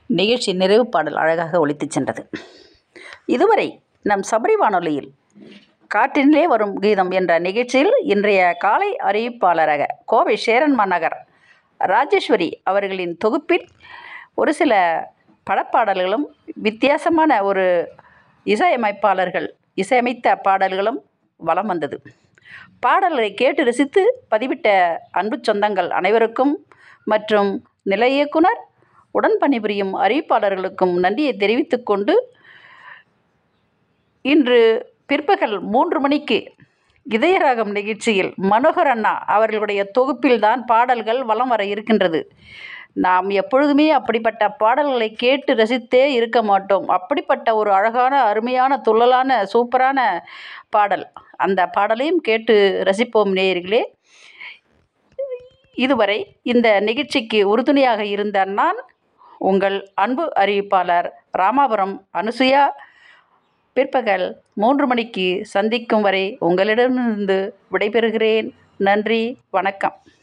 நிகழ்ச்சி நிறைவு பாடல் அழகாக ஒலித்துச் சென்றது இதுவரை நம் சபரி வானொலியில் காற்றினிலே வரும் கீதம் என்ற நிகழ்ச்சியில் இன்றைய காலை அறிவிப்பாளராக கோவை சேரன்மா நகர் ராஜேஸ்வரி அவர்களின் தொகுப்பில் ஒரு சில படப்பாடல்களும் வித்தியாசமான ஒரு இசையமைப்பாளர்கள் இசையமைத்த பாடல்களும் வலம் வந்தது பாடல்களை கேட்டு ரசித்து பதிவிட்ட அன்பு சொந்தங்கள் அனைவருக்கும் மற்றும் நிலை இயக்குனர் உடன் பணிபுரியும் அறிவிப்பாளர்களுக்கும் நன்றியை தெரிவித்துக் கொண்டு இன்று பிற்பகல் மூன்று மணிக்கு இதயராகம் நிகழ்ச்சியில் மனோகர் அண்ணா அவர்களுடைய தொகுப்பில்தான் பாடல்கள் வலம் வர இருக்கின்றது நாம் எப்பொழுதுமே அப்படிப்பட்ட பாடல்களை கேட்டு ரசித்தே இருக்க மாட்டோம் அப்படிப்பட்ட ஒரு அழகான அருமையான துள்ளலான சூப்பரான பாடல் அந்த பாடலையும் கேட்டு ரசிப்போம் நேயர்களே இதுவரை இந்த நிகழ்ச்சிக்கு உறுதுணையாக இருந்த நான் உங்கள் அன்பு அறிவிப்பாளர் ராமாபுரம் அனுசுயா பிற்பகல் மூன்று மணிக்கு சந்திக்கும் வரை உங்களிடமிருந்து விடைபெறுகிறேன் நன்றி வணக்கம்